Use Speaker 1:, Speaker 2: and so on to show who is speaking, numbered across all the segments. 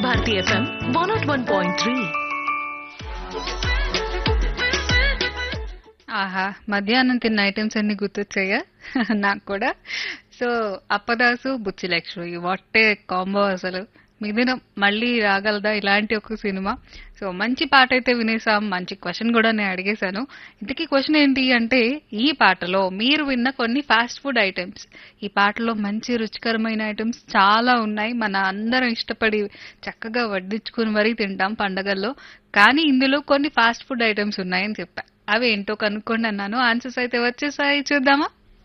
Speaker 1: Bharati FM one not one point three
Speaker 2: ఆహా మధ్యాహ్నం తిన్న ఐటమ్స్ అన్ని గుర్తొచ్చాయా నాకు కూడా so Appadasu Buchi Lakshmi what a combo అసలు మిథునం మళ్ళీ రాగలదా ఇలాంటి ఒక సినిమా సో మంచి పాట అయితే వినేసాం మంచి క్వశ్చన్ కూడా నేను అడిగేశాను ఇంతకీ క్వశ్చన్ ఏంటి అంటే ఈ పాటలో మీరు విన్న కొన్ని ఫాస్ట్ ఫుడ్ ఐటమ్స్ ఈ పాటలో మంచి రుచికరమైన ఐటమ్స్ చాలా ఉన్నాయి మన అందరం ఇష్టపడి చక్కగా వడ్డించుకుని మరీ తింటాం పండగల్లో కానీ ఇందులో కొన్ని ఫాస్ట్ ఫుడ్ ఐటమ్స్ ఉన్నాయని చెప్పా అవి ఏంటో కనుక్కోండి అన్నాను ఆన్సర్స్ అయితే వచ్చేసాయి చూద్దామా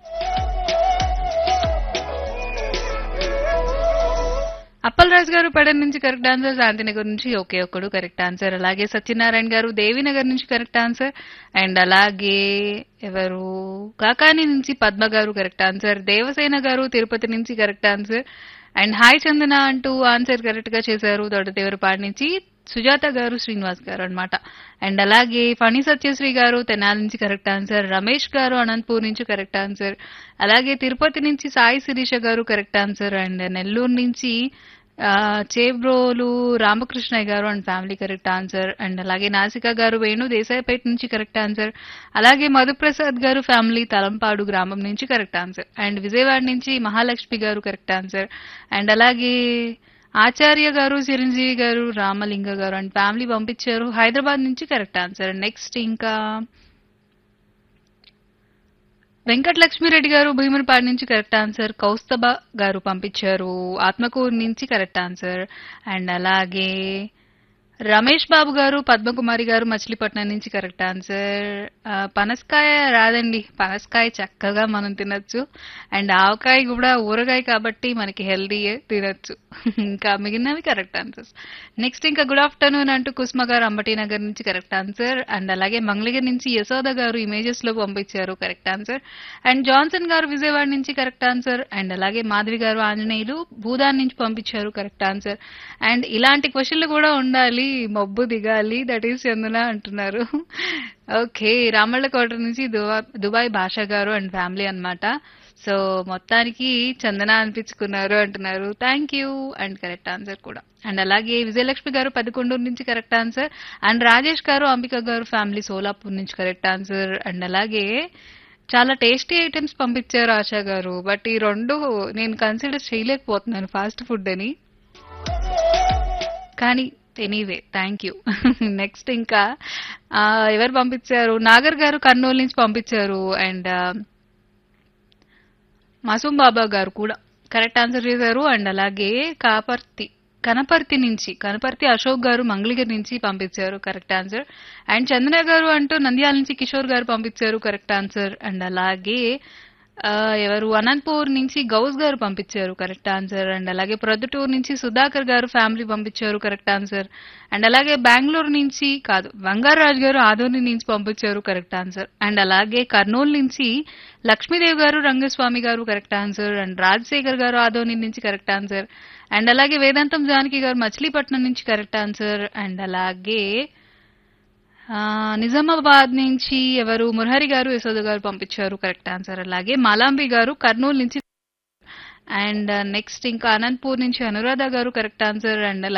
Speaker 2: అప్పలరాజు గారు పడన్ నుంచి కరెక్ట్ ఆన్సర్ శాంతినగర్ నుంచి ఒకే ఒక్కడు కరెక్ట్ ఆన్సర్ అలాగే సత్యనారాయణ గారు దేవినగర్ నుంచి కరెక్ట్ ఆన్సర్ అండ్ అలాగే ఎవరు కాకాని నుంచి పద్మ గారు కరెక్ట్ ఆన్సర్ దేవసేన గారు తిరుపతి నుంచి correct answer and hi Chandana అంటూ ఆన్సర్ కరెక్ట్ గా చేశారు తోటదేవరపాడు నుంచి సుజాత గారు శ్రీనివాస్ గారు అన్నమాట అండ్ అలాగే ఫణి సత్యశ్రీ గారు తెనాలి నుంచి కరెక్ట్ ఆన్సర్ రమేష్ గారు అనంతపూర్ నుంచి కరెక్ట్ ఆన్సర్ అలాగే తిరుపతి నుంచి సాయి శిరీష గారు కరెక్ట్ ఆన్సర్ అండ్ నెల్లూరు నుంచి ఆ, Chebrolu Ramakrishnayya garu and family correct answer and అలాగే నాసిక గారు వేణు దేశాయిపేట నుంచి కరెక్ట్ ఆన్సర్ అలాగే మధుప్రసాద్ గారు ఫ్యామిలీ తలంపాడు గ్రామం నుంచి కరెక్ట్ ఆన్సర్ అండ్ విజయవాడ నుంచి మహాలక్ష్మి గారు కరెక్ట్ ఆన్సర్ అండ్ అలాగే ఆచార్య గారు చిరంజీవి గారు రామలింగ గారు అండ్ ఫ్యామిలీ పంపించారు హైదరాబాద్ నుంచి కరెక్ట్ ఆన్సర్ నెక్స్ట్ ఇంకా వెంకట లక్ష్మిరెడ్డి గారు భీమునిపాడు నుంచి కరెక్ట్ ఆన్సర్ కౌస్తభ గారు పంపించారు ఆత్మకూరు నుంచి కరెక్ట్ ఆన్సర్ అండ్ అలాగే రమేష్ బాబు గారు పద్మకుమారి గారు మచిలీపట్నం నుంచి కరెక్ట్ ఆన్సర్ ఆ, పనసకాయ రాదండి పనసకాయ చక్కగా మనం తినొచ్చు అండ్ ఆవకాయ కూడా ఊరగాయ కాబట్టి మనకి హెల్దీయే తినొచ్చు ఇంకా మిగిలినవి కరెక్ట్ ఆన్సర్స్ నెక్స్ట్ ఇంకా గుడ్ ఆఫ్టర్నూన్ అంటూ కుస్మ గారు అంబటి నగర్ నుంచి కరెక్ట్ ఆన్సర్ అండ్ అలాగే మంగళగిరి నుంచి యశోద గారు ఇమేజెస్ లో పంపించారు కరెక్ట్ ఆన్సర్ అండ్ జాన్సన్ గారు విజయవాడ నుంచి కరెక్ట్ ఆన్సర్ అండ్ అలాగే మాధవి గారు ఆంజనేయులు భూదాన్ నుంచి పంపించారు కరెక్ట్ ఆన్సర్ అండ్ ఇలాంటి క్వశ్చన్లు కూడా ఉండాలి మబ్బు దిగాలి దట్ ఈస్ చందన అంటున్నారు ఓకే రామళ్ళకోట నుంచి దుబా- దుబాయ్ భాష గారు అండ్ ఫ్యామిలీ అన్నమాట సో మొత్తానికి చందన అనిపించుకున్నారు అంటున్నారు thank you and correct answer కూడా అండ్ అలాగే విజయలక్ష్మి గారు పదకొండూరు నుంచి కరెక్ట్ ఆన్సర్ అండ్ రాజేష్ గారు అంబిక గారు ఫ్యామిలీ సోలాపూర్ నుంచి కరెక్ట్ ఆన్సర్ అండ్ అలాగే చాలా టేస్టీ ఐటమ్స్ పంపించారు ఆశా గారు బట్ ఈ రెండు నేను కన్సిడర్ చేయలేకపోతున్నాను ఫాస్ట్ ఫుడ్ అని కానీ ఎనీవే థ్యాంక్ యూ నెక్స్ట్ ఇంకా ఆ, ఎవరు పంపించారు నాగర్ గారు కర్నూలు నుంచి పంపించారు అండ్ మాసూం బాబా గారు కూడా కరెక్ట్ ఆన్సర్ చేశారు అండ్ అలాగే కాపర్తి కనపర్తి నుంచి కనపర్తి అశోక్ గారు మంగళగిరి నుంచి పంపించారు కరెక్ట్ ఆన్సర్ అండ్ చందన గారు అంటూ నంద్యాల నుంచి కిషోర్ గారు పంపించారు కరెక్ట్ ఆన్సర్ అండ్ అలాగే ఆ, ఎవరు అనంతపూర్ నుంచి గౌస్ గారు పంపించారు కరెక్ట్ ఆన్సర్ అండ్ అలాగే ప్రొద్దుటూరు నుంచి సుధాకర్ గారు ఫ్యామిలీ పంపించారు కరెక్ట్ ఆన్సర్ అండ్ అలాగే బెంగళూరు నుంచి కాదు బంగారాజు గారు ఆదోని నుంచి పంపించారు కరెక్ట్ ఆన్సర్ అండ్ అలాగే కర్నూలు నుంచి లక్ష్మీదేవి గారు రంగస్వామి గారు కరెక్ట్ ఆన్సర్ అండ్ రాజశేఖర్ గారు ఆదోని నుంచి కరెక్ట్ ఆన్సర్ అండ్ అలాగే వేదాంతం జానకి గారు మచిలీపట్నం నుంచి కరెక్ట్ ఆన్సర్ అండ్ అలాగే ఆ, నిజామాబాద్ నుంచి ఎవరు మురహరి గారు యశోద గారు పంపించారు కరెక్ట్ ఆన్సర్ అలాగే మాలాంబి గారు కర్నూలు నుంచి అండ్ నెక్స్ట్ ఇంకా అనంతపూర్ నుంచి అనురాధ గారు కరెక్ట్ ఆన్సర్ అండ్